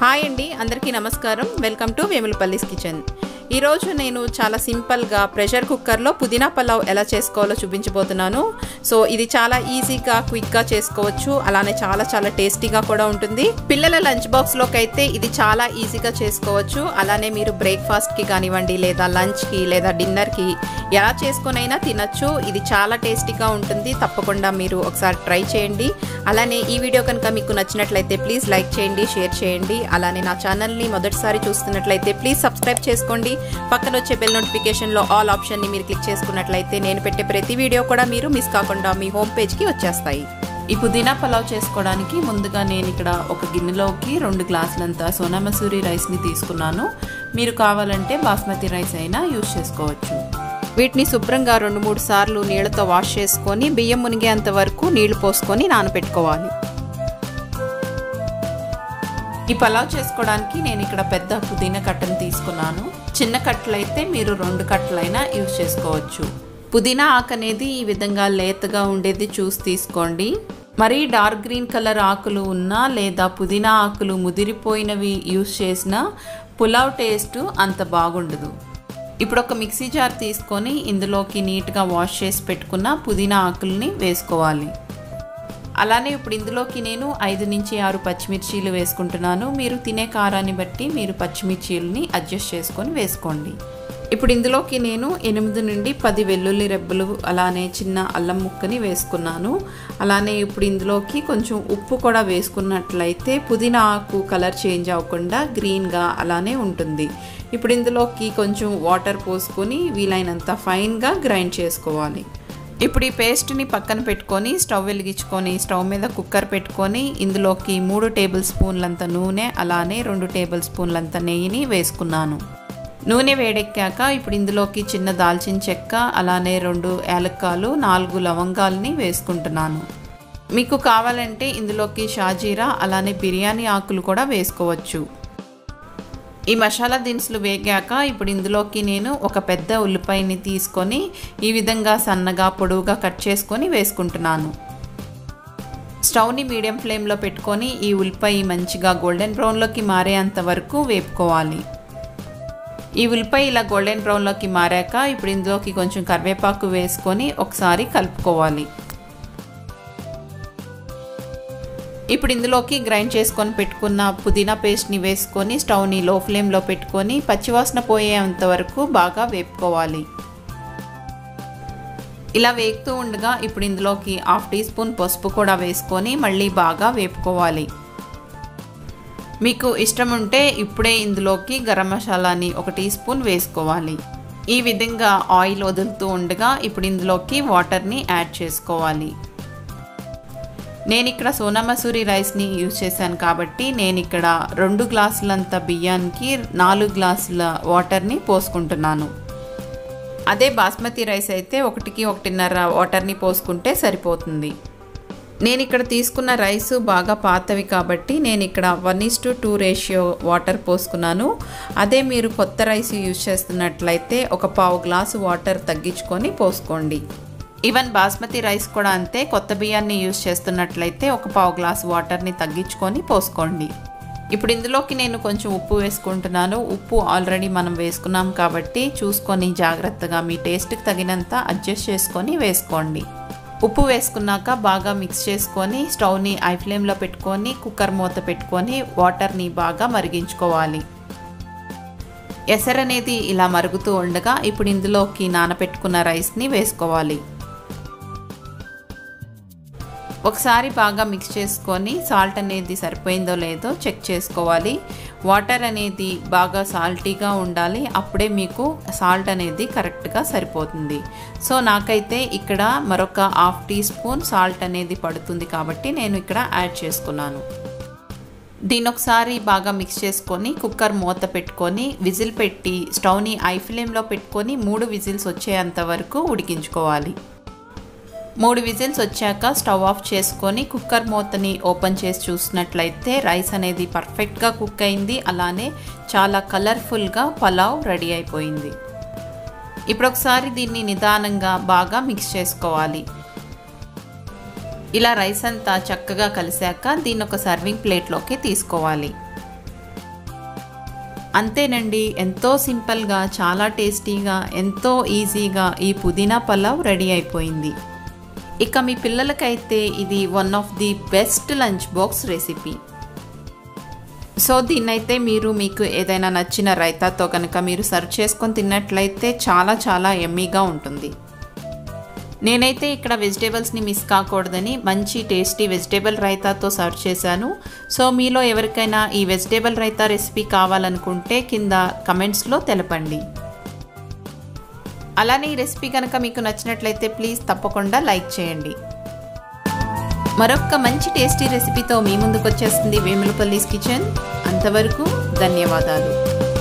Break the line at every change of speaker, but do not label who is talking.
hi అండి అందరికీ నమస్కారం వెల్కమ్ టు వేములపల్లిస్ కిచెన్ ఈరోజు నేను చాలా సింపుల్గా ప్రెషర్ కుక్కర్లో పుదీనా పలావ్ ఎలా చేసుకోవాలో చూపించబోతున్నాను సో ఇది చాలా ఈజీగా క్విక్గా చేసుకోవచ్చు అలానే చాలా చాలా టేస్టీగా కూడా ఉంటుంది పిల్లల లంచ్ బాక్స్లోకి అయితే ఇది చాలా ఈజీగా చేసుకోవచ్చు అలానే మీరు బ్రేక్ఫాస్ట్కి కానివ్వండి లేదా లంచ్కి లేదా డిన్నర్కి ఎలా చేసుకొనైనా తినచ్చు ఇది చాలా టేస్టీగా ఉంటుంది తప్పకుండా మీరు ఒకసారి ట్రై చేయండి అలానే ఈ వీడియో కనుక మీకు నచ్చినట్లయితే ప్లీజ్ లైక్ చేయండి షేర్ చేయండి అలానే నా ఛానల్ని మొదటిసారి చూస్తున్నట్లయితే ప్లీజ్ సబ్స్క్రైబ్ చేసుకోండి పక్కన వచ్చే బెల్ నోటిఫికేషన్లో ఆల్ ఆప్షన్ని మీరు క్లిక్ చేసుకున్నట్లయితే నేను పెట్టే ప్రతి వీడియో కూడా మీరు మిస్ కాకుండా మీ హోమ్ పేజ్కి వచ్చేస్తాయి ఈ పుదీనా పలావ్ చేసుకోవడానికి ముందుగా నేను ఇక్కడ ఒక గిన్నెలోకి రెండు గ్లాసులంత సోనా మసూరి రైస్ని తీసుకున్నాను మీరు కావాలంటే బాస్మతి రైస్ అయినా యూజ్ చేసుకోవచ్చు వీటిని శుభ్రంగా రెండు మూడు సార్లు నీళ్లతో వాష్ చేసుకొని బియ్యం మునిగేంత వరకు నీళ్లు పోసుకొని నానబెట్టుకోవాలి ఈ పలావ్ చేసుకోవడానికి నేను ఇక్కడ పెద్ద పుదీనా కట్టను తీసుకున్నాను చిన్న కట్టలైతే మీరు రెండు కట్టలైనా యూజ్ చేసుకోవచ్చు పుదీనా ఆకు అనేది ఈ విధంగా లేతగా ఉండేది చూసి తీసుకోండి మరీ డార్క్ గ్రీన్ కలర్ ఆకులు ఉన్నా లేదా పుదీనా ఆకులు ముదిరిపోయినవి యూజ్ చేసినా పులావ్ టేస్ట్ అంత బాగుండదు ఇప్పుడు ఒక మిక్సీ జార్ తీసుకొని ఇందులోకి నీట్గా వాష్ చేసి పెట్టుకున్న పుదీనా ఆకుల్ని వేసుకోవాలి అలానే ఇప్పుడు ఇందులోకి నేను ఐదు నుంచి ఆరు పచ్చిమిర్చీలు వేసుకుంటున్నాను మీరు తినే కారాన్ని బట్టి మీరు పచ్చిమిర్చీలని అడ్జస్ట్ చేసుకొని వేసుకోండి ఇప్పుడు ఇందులోకి నేను ఎనిమిది నుండి పది వెల్లుల్లి రెబ్బలు అలానే చిన్న అల్లం ముక్కని వేసుకున్నాను అలానే ఇప్పుడు ఇందులోకి కొంచెం ఉప్పు కూడా వేసుకున్నట్లయితే పుదీనా ఆకు కలర్ చేంజ్ అవ్వకుండా గ్రీన్గా అలానే ఉంటుంది ఇప్పుడు ఇందులోకి కొంచెం వాటర్ పోసుకొని వీలైనంత ఫైన్గా గ్రైండ్ చేసుకోవాలి ఇప్పుడు ఈ పేస్ట్ని పక్కన పెట్టుకొని స్టవ్ వెలిగించుకొని స్టవ్ మీద కుక్కర్ పెట్టుకొని ఇందులోకి మూడు టేబుల్ స్పూన్లంత నూనె అలానే రెండు టేబుల్ స్పూన్లంత నెయ్యిని వేసుకున్నాను నూనె వేడెక్కాక ఇప్పుడు ఇందులోకి చిన్న దాల్చిన చెక్క అలానే రెండు యాలక్కాలు నాలుగు లవంగాల్ని వేసుకుంటున్నాను మీకు కావాలంటే ఇందులోకి షాజీరా అలానే బిర్యానీ ఆకులు కూడా వేసుకోవచ్చు ఈ మసాలా దినుసులు వేగాక ఇప్పుడు ఇందులోకి నేను ఒక పెద్ద ఉల్లిపాయని తీసుకొని ఈ విధంగా సన్నగా పొడవుగా కట్ చేసుకొని వేసుకుంటున్నాను స్టవ్ని మీడియం ఫ్లేమ్లో పెట్టుకొని ఈ ఉల్లిపాయ మంచిగా గోల్డెన్ బ్రౌన్లోకి మారేంత వరకు వేపుకోవాలి ఈ ఉల్లిపాయ ఇలా గోల్డెన్ బ్రౌన్లోకి మారాక ఇప్పుడు ఇందులోకి కొంచెం కరివేపాకు వేసుకొని ఒకసారి కలుపుకోవాలి ఇప్పుడు ఇందులోకి గ్రైండ్ చేసుకొని పెట్టుకున్న పుదీనా పేస్ట్ని వేసుకొని స్టవ్ని లో ఫ్లేమ్లో పెట్టుకొని పచ్చివాసన పోయేంత వరకు బాగా వేపుకోవాలి ఇలా వేగుతూ ఉండగా ఇప్పుడు ఇందులోకి హాఫ్ టీ స్పూన్ పసుపు కూడా వేసుకొని మళ్ళీ బాగా వేపుకోవాలి మీకు ఇష్టం ఉంటే ఇప్పుడే ఇందులోకి గరం మసాలాని ఒక టీ స్పూన్ వేసుకోవాలి ఈ విధంగా ఆయిల్ వదులుతూ ఉండగా ఇప్పుడు ఇందులోకి వాటర్ని యాడ్ చేసుకోవాలి నేను ఇక్కడ సోనా మసూరి రైస్ని యూజ్ చేశాను కాబట్టి నేను ఇక్కడ రెండు గ్లాసులంత బియ్యానికి నాలుగు గ్లాసుల వాటర్ని పోసుకుంటున్నాను అదే బాస్మతి రైస్ అయితే ఒకటికి ఒకటిన్నర వాటర్ని పోసుకుంటే సరిపోతుంది నేను ఇక్కడ తీసుకున్న రైస్ బాగా పాతవి కాబట్టి నేను ఇక్కడ one is to two ratio water పోసుకున్నాను అదే మీరు కొత్త రైస్ యూజ్ చేస్తున్నట్లయితే ఒక పావు గ్లాసు వాటర్ తగ్గించుకొని పోసుకోండి ఈవెన్ బాస్మతి రైస్ కూడా అంతే కొత్త బియ్యాన్ని యూజ్ చేస్తున్నట్లయితే ఒక పావు గ్లాస్ వాటర్ని తగ్గించుకొని పోసుకోండి ఇప్పుడు ఇందులోకి నేను కొంచెం ఉప్పు వేసుకుంటున్నాను ఉప్పు ఆల్రెడీ మనం వేసుకున్నాం కాబట్టి చూసుకొని జాగ్రత్తగా మీ టేస్ట్కి తగినంత అడ్జస్ట్ చేసుకొని వేసుకోండి ఉప్పు వేసుకున్నాక బాగా మిక్స్ చేసుకొని స్టవ్ని ఐ ఫ్లేమ్లో పెట్టుకొని కుక్కర్ మూత పెట్టుకొని వాటర్ని బాగా మరిగించుకోవాలి ఎసర్ అనేది ఇలా మరుగుతూ ఉండగా ఇప్పుడు ఇందులోకి నానబెట్టుకున్న రైస్ని వేసుకోవాలి ఒకసారి బాగా మిక్స్ చేసుకొని సాల్ట్ అనేది సరిపోయిందో లేదో చెక్ చేసుకోవాలి వాటర్ అనేది బాగా సాల్టీగా ఉండాలి అప్పుడే మీకు సాల్ట్ అనేది కరెక్ట్గా సరిపోతుంది సో నాకైతే ఇక్కడ మరొక హాఫ్ టీ స్పూన్ సాల్ట్ అనేది పడుతుంది కాబట్టి నేను ఇక్కడ యాడ్ చేసుకున్నాను దీని ఒకసారి బాగా మిక్స్ చేసుకొని కుక్కర్ మూత పెట్టుకొని విజిల్ పెట్టి స్టవ్ని ఐ ఫ్లేమ్లో పెట్టుకొని మూడు విజిల్స్ వచ్చేంత వరకు ఉడికించుకోవాలి మూడు విజిల్స్ వచ్చాక స్టవ్ ఆఫ్ చేసుకొని కుక్కర్ మూతని ఓపెన్ చేసి చూసినట్లయితే రైస్ అనేది పర్ఫెక్ట్గా కుక్ అయింది అలానే చాలా కలర్ఫుల్గా పలావ్ రెడీ అయిపోయింది ఇప్పుడు ఒకసారి దీన్ని నిదానంగా బాగా మిక్స్ చేసుకోవాలి ఇలా రైస్ అంతా చక్కగా కలిసాక దీన్ని ఒక సర్వింగ్ ప్లేట్లోకి తీసుకోవాలి అంతేనండి ఎంతో సింపుల్గా చాలా టేస్టీగా ఎంతో ఈజీగా ఈ పుదీనా పలావ్ రెడీ అయిపోయింది ఇక మీ పిల్లలకైతే ఇది one of the best lunch box recipe so దీన్నైతే మీరు మీకు ఏదైనా నచ్చిన రైతాతో కనుక మీరు సర్వ్ చేసుకొని తిన్నట్లయితే చాలా చాలా ఎమ్మీగా ఉంటుంది నేనైతే ఇక్కడ వెజిటేబుల్స్ని మిస్ కాకూడదని మంచి టేస్టీ వెజిటేబుల్ రైతాతో సర్వ్ చేశాను సో మీలో ఎవరికైనా ఈ వెజిటేబుల్ రైతా రెసిపీ కావాలనుకుంటే కింద కమెంట్స్లో తెలపండి అలానే ఈ రెసిపీ కనుక మీకు నచ్చినట్లయితే ప్లీజ్ తప్పకుండా లైక్ చేయండి మరొక మంచి టేస్టీ రెసిపీతో మీ ముందుకు వచ్చేస్తుంది వేములపల్లీస్ కిచెన్ అంతవరకు ధన్యవాదాలు